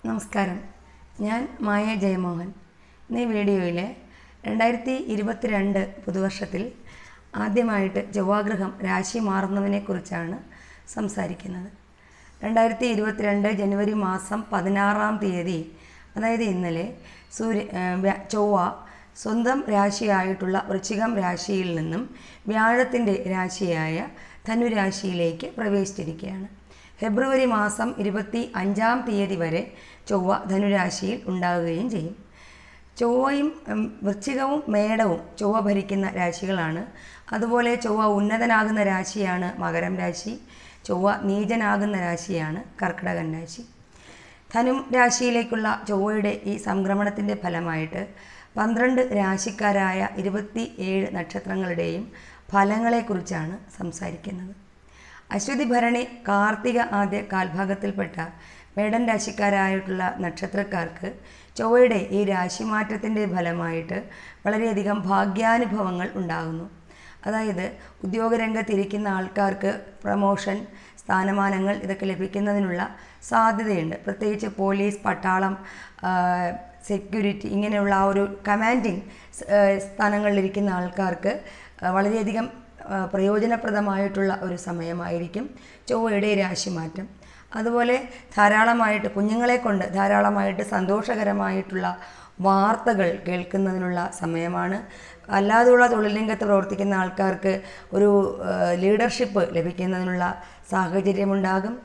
നമസ്കാരം ഞാൻ മായ ജയമോഹൻ ഇന്ന് ഈ വീഡിയോയിൽ രണ്ടായിരത്തി ഇരുപത്തിരണ്ട് പുതുവർഷത്തിൽ ആദ്യമായിട്ട് ചൊവ്വാഗ്രഹം രാശി മാറുന്നതിനെക്കുറിച്ചാണ് സംസാരിക്കുന്നത് രണ്ടായിരത്തി ഇരുപത്തിരണ്ട് ജനുവരി മാസം പതിനാറാം തീയതി അതായത് ഇന്നലെ സൂര്യ ഏഹ് വ്യ- ചൊവ്വ സ്വന്തം രാശിയായിട്ടുള്ള വൃശ്ചികം രാശിയിൽ നിന്നും വ്യാഴത്തിൻ്റെ രാശിയായ ധനുരാശിയിലേക്ക് പ്രവേശിച്ചിരിക്കുകയാണ് ഫെബ്രുവരി മാസം ഇരുപത്തി അഞ്ചാം തീയതി വരെ ചൊവ്വ ധനുരാശിയിൽ ഉണ്ടാവുകയും ചെയ്യും ചൊവ്വയും ഉം, വൃശ്ചികവും മേടവും ചൊവ്വ ഭരിക്കുന്ന രാശികളാണ് അതുപോലെ ചൊവ്വ ഉന്നതനാകുന്ന രാശിയാണ് മകരം രാശി ചൊവ്വ നീചനാകുന്ന രാശിയാണ് കർക്കിടകൻ രാശി ധനു രാശിയിലേക്കുള്ള ചൊവ്വയുടെ ഈ സംക്രമണത്തിൻ്റെ ഫലമായിട്ട് പന്ത്രണ്ട് രാശിക്കാരായ ഇരുപത്തി ഏഴ് നക്ഷത്രങ്ങളുടെയും ഫലങ്ങളെക്കുറിച്ചാണ് സംസാരിക്കുന്നത് അശ്വതി ഭരണി കാർത്തിക ആദ്യ കാൽഭാഗത്തിൽപ്പെട്ട മേടൻ രാശിക്കാരായിട്ടുള്ള നക്ഷത്രക്കാർക്ക് ചൊവ്വയുടെ ഈ രാശിമാറ്റത്തിൻ്റെ ഫലമായിട്ട് വളരെയധികം ഭാഗ്യാനുഭവങ്ങൾ ഉണ്ടാകുന്നു അതായത് ഉദ്യോഗരംഗത്തിരിക്കുന്ന ആൾക്കാർക്ക് പ്രമോഷൻ സ്ഥാനമാനങ്ങൾ ഇതൊക്കെ ലഭിക്കുന്നതിനുള്ള സാധ്യതയുണ്ട് പ്രത്യേകിച്ച് പോലീസ് പട്ടാളം ആ, സെക്യൂരിറ്റി ഇങ്ങനെയുള്ള ആ ഒരു കമാൻഡിങ് സ്ഥാനങ്ങളിലിരിക്കുന്ന ആൾക്കാർക്ക് ആ, വളരെയധികം ആ, പ്രയോജനപ്രദമായിട്ടുള്ള ഒരു സമയമായിരിക്കും ചൊവ്വയുടെ രാശിമാറ്റം അതുപോലെ ധാരാളമായിട്ട് കുഞ്ഞുങ്ങളെ കൊണ്ട് ധാരാളമായിട്ട് സന്തോഷകരമായിട്ടുള്ള വാർത്തകൾ കേൾക്കുന്നതിനുള്ള സമയമാണ് അല്ലാതെയുള്ള തൊഴിൽ രംഗത്ത് പ്രവർത്തിക്കുന്ന ആൾക്കാർക്ക് ഒരു ലീഡർഷിപ്പ് ലഭിക്കുന്നതിനുള്ള സാഹചര്യമുണ്ടാകും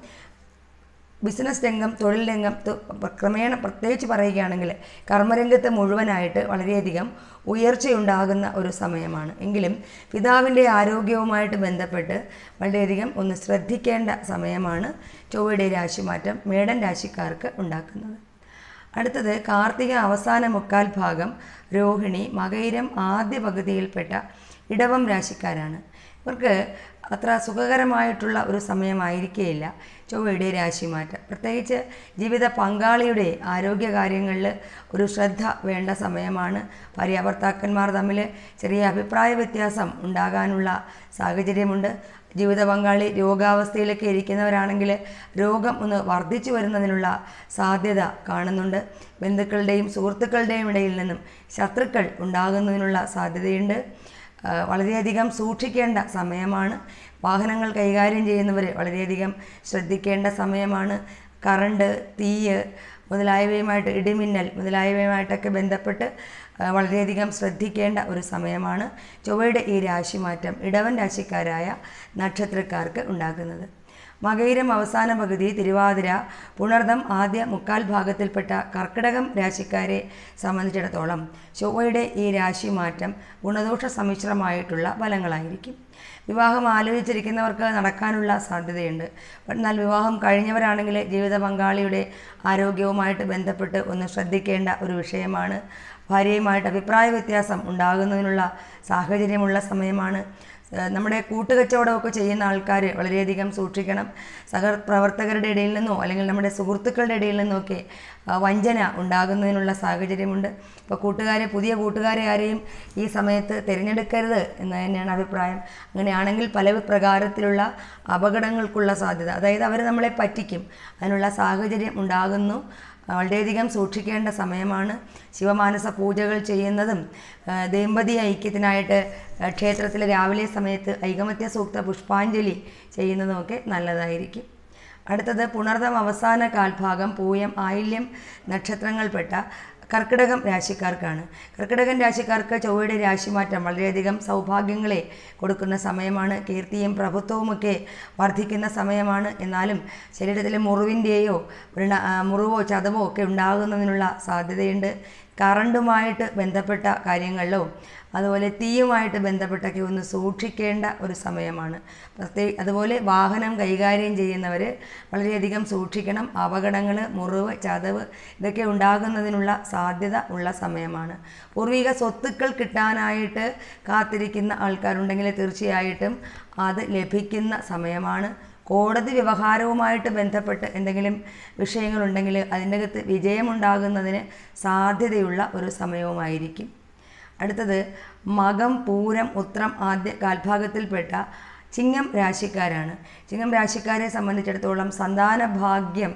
ബിസിനസ് രംഗം തൊഴിൽ രംഗം തു- ക്രമേണ പ്രത്യേകിച്ച് പറയുകയാണെങ്കിൽ കർമ്മരംഗത്ത് മുഴുവനായിട്ട് വളരെയധികം ഉയർച്ചയുണ്ടാകുന്ന ഒരു സമയമാണ് എങ്കിലും പിതാവിൻ്റെ ആരോഗ്യവുമായിട്ട് ബന്ധപ്പെട്ട് വളരെയധികം ഒന്ന് ശ്രദ്ധിക്കേണ്ട സമയമാണ് ചൊവ്വയുടെ രാശിമാറ്റം മേടൻ രാശിക്കാർക്ക് ഉണ്ടാക്കുന്നത് അടുത്തത് കാർത്തിക അവസാന മുക്കാൽ ഭാഗം രോഹിണി മകയിരം ആദ്യ പകുതിയിൽപ്പെട്ട ഇടവം രാശിക്കാരാണ് ഇവർക്ക് അത്ര സുഖകരമായിട്ടുള്ള ഒരു സമയമായിരിക്കുകയില്ല ചൊവ്വയുടെ രാശിമാറ്റം പ്രത്യേകിച്ച് ജീവിത പങ്കാളിയുടെ ആരോഗ്യകാര്യങ്ങളിൽ ഒരു ശ്രദ്ധ വേണ്ട സമയമാണ് ഭാര്യാഭർത്താക്കന്മാർ തമ്മിൽ ചെറിയ അഭിപ്രായ വ്യത്യാസം ഉണ്ടാകാനുള്ള സാഹചര്യമുണ്ട് ജീവിത പങ്കാളി രോഗാവസ്ഥയിലൊക്കെ ഇരിക്കുന്നവരാണെങ്കിൽ രോഗം ഒന്ന് വർദ്ധിച്ചു വരുന്നതിനുള്ള സാധ്യത കാണുന്നുണ്ട് ബന്ധുക്കളുടെയും സുഹൃത്തുക്കളുടെയും ഇടയിൽ നിന്നും ശത്രുക്കൾ ഉണ്ടാകുന്നതിനുള്ള സാധ്യതയുണ്ട് ആ, വളരെയധികം സൂക്ഷിക്കേണ്ട സമയമാണ് വാഹനങ്ങൾ കൈകാര്യം ചെയ്യുന്നവർ വളരെയധികം ശ്രദ്ധിക്കേണ്ട സമയമാണ് കറണ്ട് തീയ് മുതലായവയുമായിട്ട് ഇടിമിന്നൽ മുതലായവയുമായിട്ടൊക്കെ ബന്ധപ്പെട്ട് ആ, വളരെയധികം ശ്രദ്ധിക്കേണ്ട ഒരു സമയമാണ് ചൊവ്വയുടെ ഈ രാശിമാറ്റം ഇടവൻ രാശിക്കാരായ നക്ഷത്രക്കാർക്ക് ഉണ്ടാകുന്നത് മകയിരം അവസാന പകുതി തിരുവാതിര പുണർദം ആദ്യ മുക്കാൽ ഭാഗത്തിൽപ്പെട്ട കർക്കിടകം രാശിക്കാരെ സംബന്ധിച്ചിടത്തോളം ചൊവ്വയുടെ ഈ രാശിമാറ്റം ഗുണദോഷ സമ്മിശ്രമായിട്ടുള്ള ഫലങ്ങളായിരിക്കും വിവാഹം ആലോചിച്ചിരിക്കുന്നവർക്ക് നടക്കാനുള്ള സാധ്യതയുണ്ട് എന്നാൽ വിവാഹം കഴിഞ്ഞവരാണെങ്കിൽ ജീവിത പങ്കാളിയുടെ ആരോഗ്യവുമായിട്ട് ബന്ധപ്പെട്ട് ഒന്ന് ശ്രദ്ധിക്കേണ്ട ഒരു വിഷയമാണ് ഭാര്യയുമായിട്ട് അഭിപ്രായ വ്യത്യാസം ഉണ്ടാകുന്നതിനുള്ള സാഹചര്യമുള്ള സമയമാണ് ഏഹ് നമ്മുടെ കൂട്ടുകച്ചവടമൊക്കെ ചെയ്യുന്ന ആൾക്കാർ വളരെയധികം സൂക്ഷിക്കണം സഹപ്രവർത്തകരുടെ ഇടയിൽ നിന്നോ അല്ലെങ്കിൽ നമ്മുടെ സുഹൃത്തുക്കളുടെ ഇടയിൽ നിന്നൊക്കെ ആ, വഞ്ചന ഉണ്ടാകുന്നതിനുള്ള സാഹചര്യമുണ്ട് ഇപ്പോൾ കൂട്ടുകാരെ പുതിയ കൂട്ടുകാരെ ആരെയും ഈ സമയത്ത് തിരഞ്ഞെടുക്കരുത് എന്ന് തന്നെയാണ് അഭിപ്രായം അങ്ങനെയാണെങ്കിൽ പല പ്രകാരത്തിലുള്ള അപകടങ്ങൾക്കുള്ള സാധ്യത അതായത് അവർ നമ്മളെ പറ്റിക്കും അതിനുള്ള സാഹചര്യം ഉണ്ടാകുന്നു വളരെയധികം സൂക്ഷിക്കേണ്ട സമയമാണ് ശിവമാനസ പൂജകൾ ചെയ്യുന്നതും ആ, ദമ്പതി ഐക്യത്തിനായിട്ട് ആ, ക്ഷേത്രത്തിലെ രാവിലെ സമയത്ത് ഐകമത്യ സൂക്ത പുഷ്പാഞ്ജലി ചെയ്യുന്നതുമൊക്കെ നല്ലതായിരിക്കും അടുത്തത് പുണർദം അവസാന കാൽഭാഗം പൂയം ആയില്യം നക്ഷത്രങ്ങൾപ്പെട്ട കർക്കിടകം രാശിക്കാർക്കാണ് കർക്കിടകൻ രാശിക്കാർക്ക് ചൊവ്വയുടെ രാശിമാറ്റം വളരെയധികം സൗഭാഗ്യങ്ങളെ കൊടുക്കുന്ന സമയമാണ് കീർത്തിയും പ്രഭുത്വവുമൊക്കെ വർദ്ധിക്കുന്ന സമയമാണ് എന്നാലും ശരീരത്തിലെ മുറിവിൻ്റെയോ വ്രണ- ആ, മുറിവോ ചതവോ ഒക്കെ ഉണ്ടാകുന്നതിനുള്ള സാധ്യതയുണ്ട് കറണ്ടുമായിട്ട് ബന്ധപ്പെട്ട കാര്യങ്ങളിലോ അതുപോലെ തീയുമായിട്ട് ബന്ധപ്പെട്ടൊക്കെ ഒന്ന് സൂക്ഷിക്കേണ്ട ഒരു സമയമാണ് പ്രത്യേക അതുപോലെ വാഹനം കൈകാര്യം ചെയ്യുന്നവർ വളരെയധികം സൂക്ഷിക്കണം അപകടങ്ങൾ മുറിവ് ചതവ് ഇതൊക്കെ ഉണ്ടാകുന്നതിനുള്ള സാധ്യത ഉള്ള സമയമാണ് പൂർവിക സ്വത്തുക്കൾ കിട്ടാനായിട്ട് കാത്തിരിക്കുന്ന ആൾക്കാരുണ്ടെങ്കിൽ തീർച്ചയായിട്ടും അത് ലഭിക്കുന്ന സമയമാണ് കോടതി വ്യവഹാരവുമായിട്ട് ബന്ധപ്പെട്ട് എന്തെങ്കിലും വിഷയങ്ങളുണ്ടെങ്കിൽ അതിൻ്റെ അകത്ത് വിജയമുണ്ടാകുന്നതിന് സാധ്യതയുള്ള ഒരു സമയവുമായിരിക്കും അടുത്തത് മകം പൂരം ഉത്രം ആദ്യ കാൽഭാഗത്തിൽപ്പെട്ട ചിങ്ങം രാശിക്കാരാണ് ചിങ്ങം രാശിക്കാരെ സംബന്ധിച്ചിടത്തോളം സന്താന ഭാഗ്യം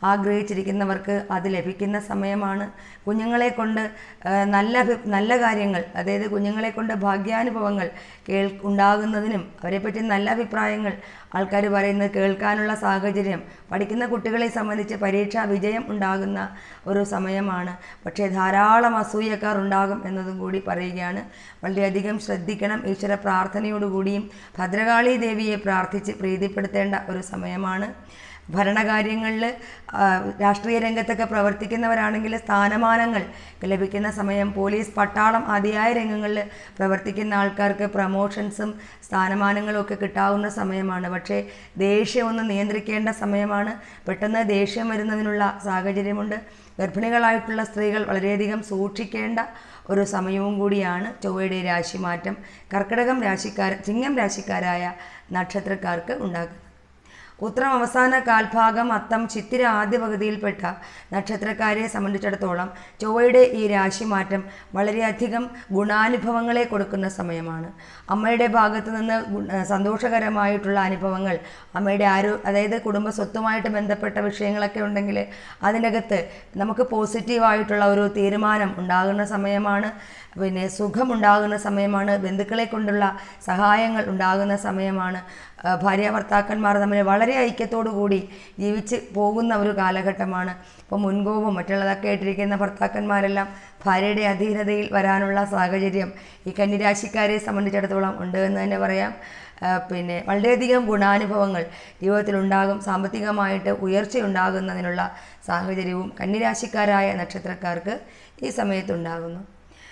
ആഗ്രഹിച്ചിരിക്കുന്നവർക്ക് അത് ലഭിക്കുന്ന സമയമാണ് കുഞ്ഞുങ്ങളെ കൊണ്ട് ആ, നല്ല അഭി- നല്ല കാര്യങ്ങൾ അതായത് കുഞ്ഞുങ്ങളെ കൊണ്ട് ഭാഗ്യാനുഭവങ്ങൾ കേൾ ഉണ്ടാകുന്നതിനും അവരെപ്പറ്റി നല്ല അഭിപ്രായങ്ങൾ ആൾക്കാർ പറയുന്നത് കേൾക്കാനുള്ള സാഹചര്യം പഠിക്കുന്ന കുട്ടികളെ സംബന്ധിച്ച് പരീക്ഷാ വിജയം ഉണ്ടാകുന്ന ഒരു സമയമാണ് പക്ഷേ ധാരാളം അസൂയക്കാർ ഉണ്ടാകും എന്നതും കൂടി പറയുകയാണ് വളരെയധികം ശ്രദ്ധിക്കണം ഈശ്വര പ്രാർത്ഥനയോടുകൂടിയും ഭദ്രകാളി ദേവിയെ പ്രാർത്ഥിച്ച് പ്രീതിപ്പെടുത്തേണ്ട ഒരു സമയമാണ് ഭരണകാര്യങ്ങളിൽ ആ, രാഷ്ട്രീയ രംഗത്തൊക്കെ പ്രവർത്തിക്കുന്നവരാണെങ്കിൽ സ്ഥാനമാനങ്ങൾ ലഭിക്കുന്ന സമയം പോലീസ് പട്ടാളം ആദിയായ രംഗങ്ങളിൽ പ്രവർത്തിക്കുന്ന ആൾക്കാർക്ക് പ്രമോഷൻസും സ്ഥാനമാനങ്ങളും ഒക്കെ കിട്ടാവുന്ന സമയമാണ് പക്ഷേ ദേഷ്യം ഒന്ന് നിയന്ത്രിക്കേണ്ട സമയമാണ് പെട്ടെന്ന് ദേഷ്യം വരുന്നതിനുള്ള സാഹചര്യമുണ്ട് ഗർഭിണികളായിട്ടുള്ള സ്ത്രീകൾ വളരെയധികം സൂക്ഷിക്കേണ്ട ഒരു സമയവും കൂടിയാണ് ചൊവ്വയുടെ രാശിമാറ്റം കർക്കിടകം രാശിക്കാർ ചിങ്ങം രാശിക്കാരായ നക്ഷത്രക്കാർക്ക് ഉണ്ടാക്കുന്നത് ഉത്രം അവസാന കാൽഭാഗം അത്തം ചിത്തിര ആദ്യ പകുതിയിൽപ്പെട്ട നക്ഷത്രക്കാരെ സംബന്ധിച്ചിടത്തോളം ചൊവ്വയുടെ ഈ രാശിമാറ്റം വളരെയധികം ഗുണാനുഭവങ്ങളെ കൊടുക്കുന്ന സമയമാണ് അമ്മയുടെ ഭാഗത്ത് നിന്ന് ഗുണ- സന്തോഷകരമായിട്ടുള്ള അനുഭവങ്ങൾ അമ്മയുടെ ആരോ അതായത് കുടുംബ സ്വത്തുമായിട്ട് ബന്ധപ്പെട്ട വിഷയങ്ങളൊക്കെ ഉണ്ടെങ്കിൽ അതിനകത്ത് നമുക്ക് പോസിറ്റീവായിട്ടുള്ള ഒരു തീരുമാനം ഉണ്ടാകുന്ന സമയമാണ് പിന്നെ സുഖമുണ്ടാകുന്ന സമയമാണ് ബന്ധുക്കളെ കൊണ്ടുള്ള സഹായങ്ങൾ ഉണ്ടാകുന്ന സമയമാണ് ആ, ഭാര്യ ഭർത്താക്കന്മാർ തമ്മിൽ വളരെ ഐക്യത്തോടു കൂടി ജീവിച്ച് പോകുന്ന ഒരു കാലഘട്ടമാണ് ഇപ്പോൾ മുൻകോപം മറ്റുള്ളതൊക്കെ ആയിട്ടിരിക്കുന്ന ഭർത്താക്കന്മാരെല്ലാം ഭാര്യയുടെ അധീനതയിൽ വരാനുള്ള സാഹചര്യം ഈ കന്നിരാശിക്കാരെ സംബന്ധിച്ചിടത്തോളം ഉണ്ട് എന്ന് തന്നെ പറയാം ആ, പിന്നെ വളരെയധികം ഗുണാനുഭവങ്ങൾ ജീവിതത്തിലുണ്ടാകും സാമ്പത്തികമായിട്ട് ഉയർച്ചയുണ്ടാകുന്നതിനുള്ള സാഹചര്യവും കന്നിരാശിക്കാരായ നക്ഷത്രക്കാർക്ക് ഈ സമയത്തുണ്ടാകുന്നു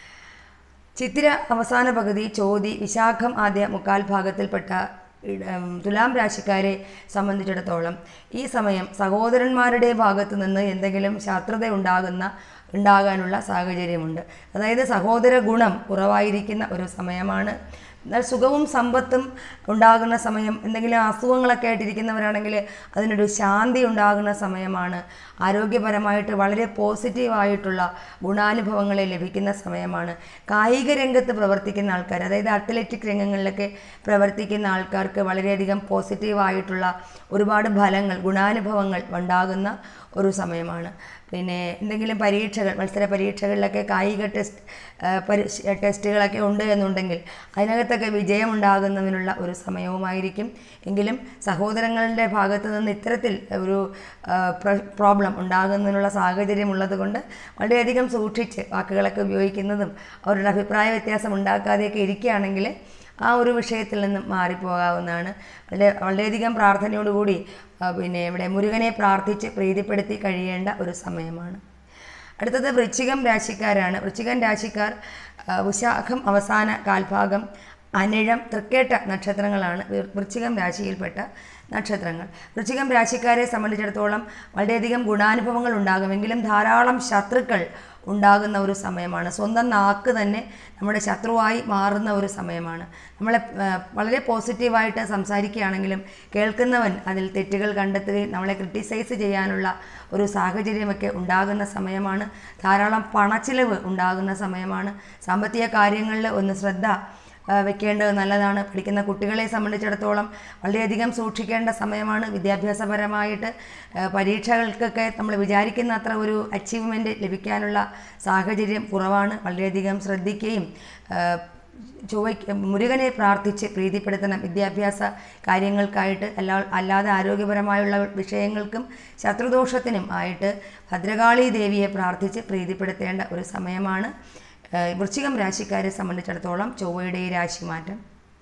ചിത്തിര അവസാന പകുതി ചോതി വിശാഖം ആദ്യ മുക്കാൽ ഭാഗത്തിൽപ്പെട്ട ഇട- ഉം, തുലാം രാശിക്കാരെ സംബന്ധിച്ചിടത്തോളം ഈ സമയം സഹോദരന്മാരുടെ ഭാഗത്തു നിന്ന് എന്തെങ്കിലും ശത്രുത ഉണ്ടാകുന്ന ഉണ്ടാകാനുള്ള സാഹചര്യമുണ്ട് അതായത് സഹോദര ഗുണം കുറവായിരിക്കുന്ന ഒരു സമയമാണ് എന്നാൽ സുഖവും സമ്പത്തും ഉണ്ടാകുന്ന സമയം എന്തെങ്കിലും അസുഖങ്ങളൊക്കെ ആയിട്ടിരിക്കുന്നവരാണെങ്കിൽ അതിനൊരു ശാന്തി ഉണ്ടാകുന്ന സമയമാണ് ആരോഗ്യപരമായിട്ട് വളരെ പോസിറ്റീവായിട്ടുള്ള ഗുണാനുഭവങ്ങളെ ലഭിക്കുന്ന സമയമാണ് കായിക രംഗത്ത് പ്രവർത്തിക്കുന്ന ആൾക്കാർ അതായത് അത്ലറ്റിക് രംഗങ്ങളിലൊക്കെ പ്രവർത്തിക്കുന്ന ആൾക്കാർക്ക് വളരെയധികം പോസിറ്റീവായിട്ടുള്ള ഒരുപാട് ഫലങ്ങൾ ഗുണാനുഭവങ്ങൾ ഉണ്ടാകുന്ന ഒരു സമയമാണ് പിന്നെ എന്തെങ്കിലും പരീക്ഷകൾ മത്സര പരീക്ഷകളിലൊക്കെ കായിക ടെസ്റ്റ് ആ, പരി ടെസ്റ്റുകളൊക്കെ ഉണ്ട് എന്നുണ്ടെങ്കിൽ അതിനകത്തൊക്കെ വിജയമുണ്ടാകുന്നതിനുള്ള ഒരു സമയവുമായിരിക്കും എങ്കിലും സഹോദരങ്ങളുടെ ഭാഗത്ത് നിന്ന് ഇത്തരത്തിൽ ഒരു ആ, പ്ര- പ്രോബ്ലം ഉണ്ടാകുന്നതിനുള്ള സാഹചര്യം ഉള്ളതുകൊണ്ട് വളരെയധികം സൂക്ഷിച്ച് വാക്കുകളൊക്കെ ഉപയോഗിക്കുന്നതും അവരുടെ അഭിപ്രായ വ്യത്യാസം ഉണ്ടാക്കാതെയൊക്കെ ഇരിക്കുകയാണെങ്കിൽ ആ ഒരു വിഷയത്തിൽ നിന്നും മാറിപ്പോകാവുന്നതാണ് വളരെ വളരെയധികം പ്രാർത്ഥനയോടുകൂടി ആ, പിന്നെ ഇവിടെ മുരുകനെ പ്രാർത്ഥിച്ച് പ്രീതിപ്പെടുത്തി കഴിയേണ്ട ഒരു സമയമാണ് അടുത്തത് വൃശ്ചികം രാശിക്കാരാണ് വൃശ്ചികം രാശിക്കാർ ആ, വിശാഖം അവസാന കാൽഭാഗം അനിഴം തൃക്കേട്ട നക്ഷത്രങ്ങളാണ് വൃ- വൃശ്ചികം രാശിയിൽപ്പെട്ട നക്ഷത്രങ്ങൾ വൃശ്ചികം രാശിക്കാരെ സംബന്ധിച്ചിടത്തോളം വളരെയധികം ഗുണാനുഭവങ്ങൾ ഉണ്ടാകുമെങ്കിലും ധാരാളം ശത്രുക്കൾ ഉണ്ടാകുന്ന ഒരു സമയമാണ് സ്വന്തം നാക്ക് തന്നെ നമ്മുടെ ശത്രുവായി മാറുന്ന ഒരു സമയമാണ് നമ്മളെ ആ, വളരെ പോസിറ്റീവായിട്ട് സംസാരിക്കുകയാണെങ്കിലും കേൾക്കുന്നവൻ അതിൽ തെറ്റുകൾ കണ്ടെത്തുകയും നമ്മളെ ക്രിട്ടിസൈസ് ചെയ്യാനുള്ള ഒരു സാഹചര്യമൊക്കെ ഉണ്ടാകുന്ന സമയമാണ് ധാരാളം പണച്ചിലവ് ഉണ്ടാകുന്ന സമയമാണ് സാമ്പത്തിക കാര്യങ്ങളിൽ ഒന്ന് ശ്രദ്ധ ആ, വെക്കേണ്ടത് നല്ലതാണ് പഠിക്കുന്ന കുട്ടികളെ സംബന്ധിച്ചിടത്തോളം വളരെയധികം സൂക്ഷിക്കേണ്ട സമയമാണ് വിദ്യാഭ്യാസപരമായിട്ട് ആ, പരീക്ഷകൾക്കൊക്കെ നമ്മൾ വിചാരിക്കുന്ന അത്ര ഒരു അച്ചീവ്മെൻറ്റ് ലഭിക്കാനുള്ള സാഹചര്യം കുറവാണ് വളരെയധികം ശ്രദ്ധിക്കുകയും ആ, ചൊവ്വയ്ക്ക് മുരുകനെ പ്രാർത്ഥിച്ച് പ്രീതിപ്പെടുത്തണം വിദ്യാഭ്യാസ കാര്യങ്ങൾക്കായിട്ട് അല്ലാ അല്ലാതെ ആരോഗ്യപരമായുള്ള വിഷയങ്ങൾക്കും ശത്രുദോഷത്തിനും ആയിട്ട് ഭദ്രകാളി ദേവിയെ പ്രാർത്ഥിച്ച് പ്രീതിപ്പെടുത്തേണ്ട ഒരു സമയമാണ് ഏഹ് വൃശ്ചികം രാശിക്കാരെ സംബന്ധിച്ചിടത്തോളം ചൊവ്വയുടെ ഈ രാശിമാറ്റം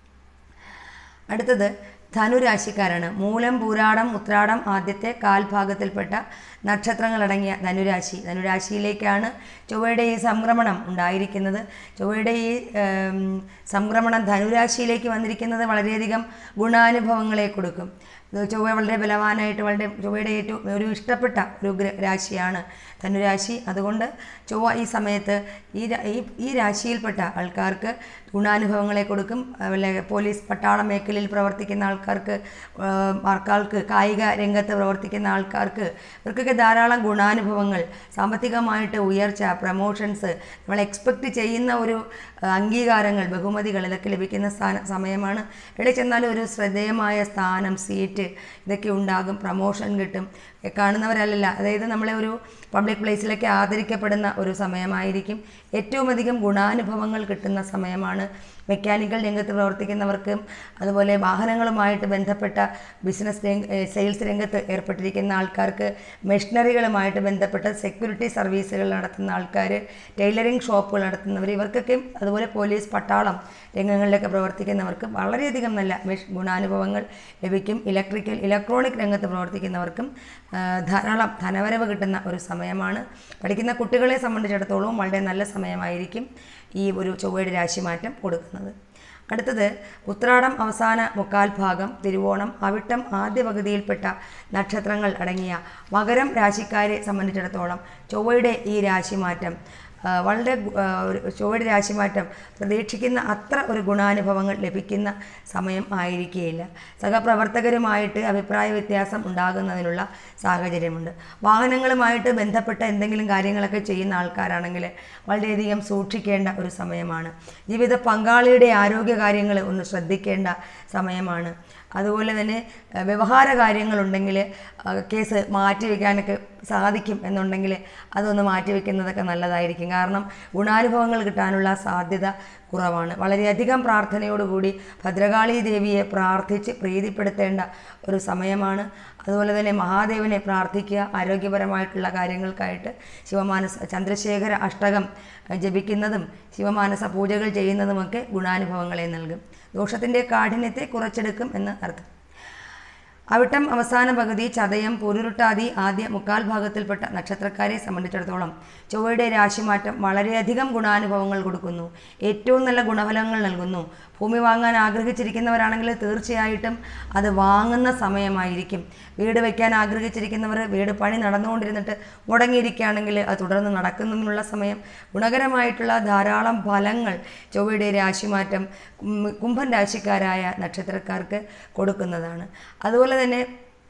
അടുത്തത് ധനുരാശിക്കാരാണ് മൂലം പൂരാടം ഉത്രാടം ആദ്യത്തെ കാൽഭാഗത്തിൽപ്പെട്ട നക്ഷത്രങ്ങളടങ്ങിയ ധനുരാശി ധനുരാശിയിലേക്കാണ് ചൊവ്വയുടെ ഈ സംക്രമണം ഉണ്ടായിരിക്കുന്നത് ചൊവ്വയുടെ ഈ ഏം, സംക്രമണം ധനുരാശിയിലേക്ക് വന്നിരിക്കുന്നത് വളരെയധികം ഗുണാനുഭവങ്ങളെ കൊടുക്കും ഇത് ചൊവ്വ വളരെ ബലവാനായിട്ട് വളരെ ചൊവ്വയുടെ ഏറ്റവും ഒരു ഇഷ്ടപ്പെട്ട ഒരു ഗ്ര- രാശിയാണ് ധനുരാശി അതുകൊണ്ട് ചൊവ്വ ഈ സമയത്ത് ഈ രാ- ഈ ഈ രാശിയിൽപ്പെട്ട ആൾക്കാർക്ക് ഗുണാനുഭവങ്ങളെ കൊടുക്കും അതുപോലെ പോലീസ് പട്ടാള മേഖലയിൽ പ്രവർത്തിക്കുന്ന ആൾക്കാർക്ക് ആ, ആൾക്കാർക്ക് കായിക രംഗത്ത് പ്രവർത്തിക്കുന്ന ആൾക്കാർക്ക് ഇവർക്കൊക്കെ ധാരാളം ഗുണാനുഭവങ്ങൾ സാമ്പത്തികമായിട്ട് ഉയർച്ച പ്രമോഷൻസ് നമ്മൾ എക്സ്പെക്റ്റ് ചെയ്യുന്ന ഒരു ആ, അംഗീകാരങ്ങൾ ബഹുമതികൾ ഇതൊക്കെ ലഭിക്കുന്ന സ്ഥാന സമയമാണ് എവിടെ ചെന്നാലും ഒരു ശ്രദ്ധേയമായ സ്ഥാനം സീറ്റ് അപ്ഡേറ്റ് ഇതൊക്കെ ഉണ്ടാകും പ്രമോഷൻ കിട്ടും എ, കാണുന്നവരല്ല അതായത് നമ്മളെ ഒരു പബ്ലിക് പ്ലേസിലൊക്കെ ആദരിക്കപ്പെടുന്ന ഒരു സമയമായിരിക്കും ഏറ്റവും അധികം ഗുണാനുഭവങ്ങൾ കിട്ടുന്ന സമയമാണ് മെക്കാനിക്കൽ രംഗത്ത് പ്രവർത്തിക്കുന്നവർക്കും അതുപോലെ വാഹനങ്ങളുമായിട്ട് ബന്ധപ്പെട്ട ബിസിനസ് രംഗ ഏ, സെയിൽസ് രംഗത്ത് ഏർപ്പെട്ടിരിക്കുന്ന ആൾക്കാർക്ക് മെഷീനറികളുമായിട്ട് ബന്ധപ്പെട്ട സെക്യൂരിറ്റി സർവീസുകൾ നടത്തുന്ന ആൾക്കാർ ടൈലറിംഗ് ഷോപ്പുകൾ നടത്തുന്നവർ ഇവർക്കൊക്കെ അതുപോലെ പോലീസ് പട്ടാളം രംഗങ്ങളിലൊക്കെ പ്രവർത്തിക്കുന്നവർക്ക് വളരെയധികം നല്ല മെഷ് ഗുണാനുഭവങ്ങൾ ലഭിക്കും ഇലക്ട്രിക്കൽ ഇലക്ട്രോണിക് രംഗത്ത് പ്രവർത്തിക്കുന്നവർക്കും ആ, ധാരാളം ധനവരവ് കിട്ടുന്ന ഒരു സമയമാണ് പഠിക്കുന്ന കുട്ടികളെ സംബന്ധിച്ചിടത്തോളം വളരെ നല്ല സമയമായിരിക്കും ഈ ഒരു ചൊവ്വയുടെ രാശിമാറ്റം കൊടുക്കുന്നത് അടുത്തത് ഉത്രാടം അവസാന മുക്കാൽ ഭാഗം തിരുവോണം അവിട്ടം ആദ്യ പകുതിയിൽപ്പെട്ട നക്ഷത്രങ്ങൾ അടങ്ങിയ മകരം രാശിക്കാരെ സംബന്ധിച്ചിടത്തോളം ചൊവ്വയുടെ ഈ രാശിമാറ്റം ആ, വളരെ ഗു- ആ, ഒരു ചൊവ്വയുടെ രാശിമാറ്റം പ്രതീക്ഷിക്കുന്ന അത്ര ഒരു ഗുണാനുഭവങ്ങൾ ലഭിക്കുന്ന സമയം ആയിരിക്കുകയില്ല സഹപ്രവർത്തകരുമായിട്ട് അഭിപ്രായ വ്യത്യാസം ഉണ്ടാകുന്നതിനുള്ള സാഹചര്യമുണ്ട് വാഹനങ്ങളുമായിട്ട് ബന്ധപ്പെട്ട എന്തെങ്കിലും കാര്യങ്ങളൊക്കെ ചെയ്യുന്ന ആൾക്കാരാണെങ്കിൽ വളരെയധികം സൂക്ഷിക്കേണ്ട ഒരു സമയമാണ് ജീവിത പങ്കാളിയുടെ ആരോഗ്യ കാര്യങ്ങൾ ഒന്ന് ശ്രദ്ധിക്കേണ്ട സമയമാണ് അതുപോലെ തന്നെ അഹ് വ്യവഹാര കാര്യങ്ങളുണ്ടെങ്കിൽ അഹ് കേസ് മാറ്റിവെക്കാനൊക്കെ സാധിക്കും എന്നുണ്ടെങ്കിൽ അതൊന്ന് മാറ്റിവെക്കുന്നതൊക്കെ നല്ലതായിരിക്കും കാരണം ഗുണാനുഭവങ്ങൾ കിട്ടാനുള്ള സാധ്യത കുറവാണ് വളരെയധികം പ്രാർത്ഥനയോടുകൂടി ഭദ്രകാളി ദേവിയെ പ്രാർത്ഥിച്ച് പ്രീതിപ്പെടുത്തേണ്ട ഒരു സമയമാണ് അതുപോലെ തന്നെ മഹാദേവനെ പ്രാർത്ഥിക്കുക ആരോഗ്യപരമായിട്ടുള്ള കാര്യങ്ങൾക്കായിട്ട് ശിവമാനസ ചന്ദ്രശേഖര അഷ്ടകം അഹ് ജപിക്കുന്നതും ശിവമാനസ പൂജകൾ ചെയ്യുന്നതുമൊക്കെ ഗുണാനുഭവങ്ങളെ നൽകും ദോഷത്തിൻ്റെ കാഠിന്യത്തെ കുറച്ചെടുക്കും എന്ന് അർത്ഥം അവിട്ടം അവസാന പകുതി ചതയം പൊരുരുട്ടാതി ആദ്യ മുക്കാൽ ഭാഗത്തിൽപ്പെട്ട നക്ഷത്രക്കാരെ സംബന്ധിച്ചിടത്തോളം ചൊവ്വയുടെ രാശിമാറ്റം വളരെയധികം ഗുണാനുഭവങ്ങൾ കൊടുക്കുന്നു ഏറ്റവും നല്ല ഗുണഫലങ്ങൾ നൽകുന്നു ഭൂമി വാങ്ങാൻ ആഗ്രഹിച്ചിരിക്കുന്നവരാണെങ്കിൽ തീർച്ചയായിട്ടും അത് വാങ്ങുന്ന സമയമായിരിക്കും വീട് വയ്ക്കാൻ ആഗ്രഹിച്ചിരിക്കുന്നവർ വീട് പണി നടന്നുകൊണ്ടിരുന്നിട്ട് മുടങ്ങിയിരിക്കുകയാണെങ്കിൽ അത് തുടർന്ന് നടക്കുന്നതിനുള്ള സമയം ഗുണകരമായിട്ടുള്ള ധാരാളം ഫലങ്ങൾ ചൊവ്വയുടെ രാശിമാറ്റം കും- കുംഭൻ രാശിക്കാരായ നക്ഷത്രക്കാർക്ക് കൊടുക്കുന്നതാണ് അതുപോലെ തന്നെ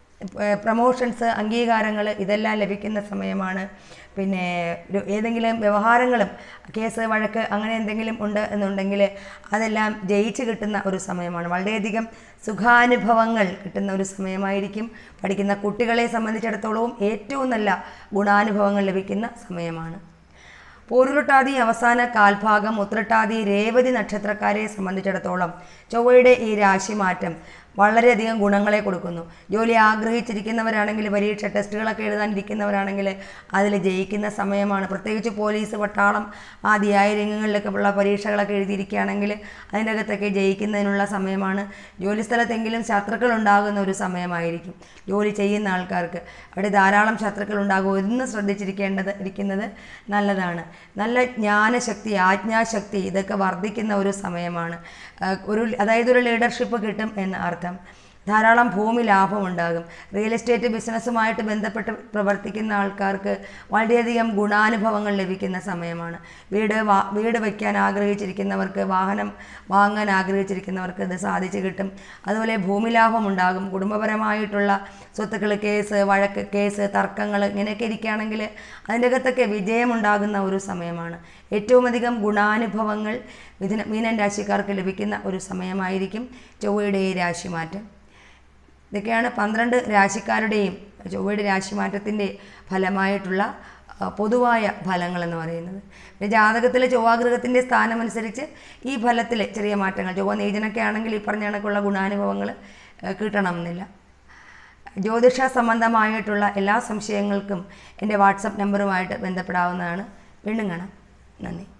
പ്രമോഷൻസ് അംഗീകാരങ്ങൾ ഇതെല്ലാം ലഭിക്കുന്ന സമയമാണ് പിന്നെ ഒരു ഏതെങ്കിലും വ്യവഹാരങ്ങളും കേസ് വഴക്ക് അങ്ങനെ എന്തെങ്കിലും ഉണ്ട് എന്നുണ്ടെങ്കിൽ അതെല്ലാം ജയിച്ച് കിട്ടുന്ന ഒരു സമയമാണ് വളരെയധികം സുഖാനുഭവങ്ങൾ കിട്ടുന്ന ഒരു സമയമായിരിക്കും പഠിക്കുന്ന കുട്ടികളെ സംബന്ധിച്ചിടത്തോളവും ഏറ്റവും നല്ല ഗുണാനുഭവങ്ങൾ ലഭിക്കുന്ന സമയമാണ് പോരുരുട്ടാതി അവസാന കാൽഭാഗം ഉത്രട്ടാതി രേവതി നക്ഷത്രക്കാരെ സംബന്ധിച്ചിടത്തോളം ചൊവ്വയുടെ ഈ രാശിമാറ്റം വളരെയധികം ഗുണങ്ങളെ കൊടുക്കുന്നു ജോലി ആഗ്രഹിച്ചിരിക്കുന്നവരാണെങ്കിൽ പരീക്ഷ ടെസ്റ്റുകളൊക്കെ എഴുതാനിരിക്കുന്നവരാണെങ്കിൽ അതിൽ ജയിക്കുന്ന സമയമാണ് പ്രത്യേകിച്ച് പോലീസ് പട്ടാളം ആദ്യമായ രംഗങ്ങളിലൊക്കെ ഉള്ള പരീക്ഷകളൊക്കെ എഴുതിയിരിക്കുകയാണെങ്കിൽ അതിൻ്റെ അകത്തൊക്കെ ജയിക്കുന്നതിനുള്ള സമയമാണ് ജോലിസ്ഥലത്തെങ്കിലും ശത്രുക്കൾ ഉണ്ടാകുന്ന ഒരു സമയമായിരിക്കും ജോലി ചെയ്യുന്ന ആൾക്കാർക്ക് അവിടെ ധാരാളം ശത്രുക്കൾ ഉണ്ടാകും ഒന്ന് ശ്രദ്ധിച്ചിരിക്കേണ്ടത് ഇരിക്കുന്നത് നല്ലതാണ് നല്ല ജ്ഞാനശക്തി ആജ്ഞാശക്തി ഇതൊക്കെ വർദ്ധിക്കുന്ന ഒരു സമയമാണ് ആ, ഒരു അതായത് ഒരു ലീഡർഷിപ്പ് കിട്ടും എന്ന് അർത്ഥം ധാരാളം ഭൂമി ലാഭമുണ്ടാകും റിയൽ എസ്റ്റേറ്റ് ബിസിനസ്സുമായിട്ട് ബന്ധപ്പെട്ട് പ്രവർത്തിക്കുന്ന ആൾക്കാർക്ക് വളരെയധികം ഗുണാനുഭവങ്ങൾ ലഭിക്കുന്ന സമയമാണ് വീട് വാ വീട് വയ്ക്കാൻ ആഗ്രഹിച്ചിരിക്കുന്നവർക്ക് വാഹനം വാങ്ങാൻ ആഗ്രഹിച്ചിരിക്കുന്നവർക്ക് ഇത് സാധിച്ചു കിട്ടും അതുപോലെ ഭൂമി ലാഭം ഉണ്ടാകും കുടുംബപരമായിട്ടുള്ള സ്വത്തുക്കൾ കേസ് വഴക്ക് കേസ് തർക്കങ്ങൾ ഇങ്ങനെയൊക്കെ ഇരിക്കുകയാണെങ്കിൽ അതിൻ്റെ അകത്തൊക്കെ വിജയമുണ്ടാകുന്ന ഒരു സമയമാണ് ഏറ്റവും അധികം ഗുണാനുഭവങ്ങൾ മിഥുന മീനൻ രാശിക്കാർക്ക് ലഭിക്കുന്ന ഒരു സമയമായിരിക്കും ചൊവ്വയുടെ ഈ രാശിമാറ്റം ഇതൊക്കെയാണ് പന്ത്രണ്ട് രാശിക്കാരുടെയും ചൊവ്വയുടെ രാശിമാറ്റത്തിൻ്റെ ഫലമായിട്ടുള്ള ആ, പൊതുവായ ഫലങ്ങൾ എന്ന് പറയുന്നത് പിന്നെ ജാതകത്തിലെ ചൊവ്വാഗ്രഹത്തിൻ്റെ സ്ഥാനമനുസരിച്ച് ഈ ഫലത്തിൽ ചെറിയ മാറ്റങ്ങൾ ചൊവ്വ നീചനൊക്കെ ആണെങ്കിൽ ഈ പറഞ്ഞ കണക്കുള്ള ഗുണാനുഭവങ്ങൾ ആ, കിട്ടണമെന്നില്ല ജ്യോതിഷ സംബന്ധമായിട്ടുള്ള എല്ലാ സംശയങ്ങൾക്കും എൻ്റെ വാട്സപ്പ് നമ്പറുമായിട്ട് ബന്ധപ്പെടാവുന്നതാണ് വീണ്ടും കാണാം നന്ദി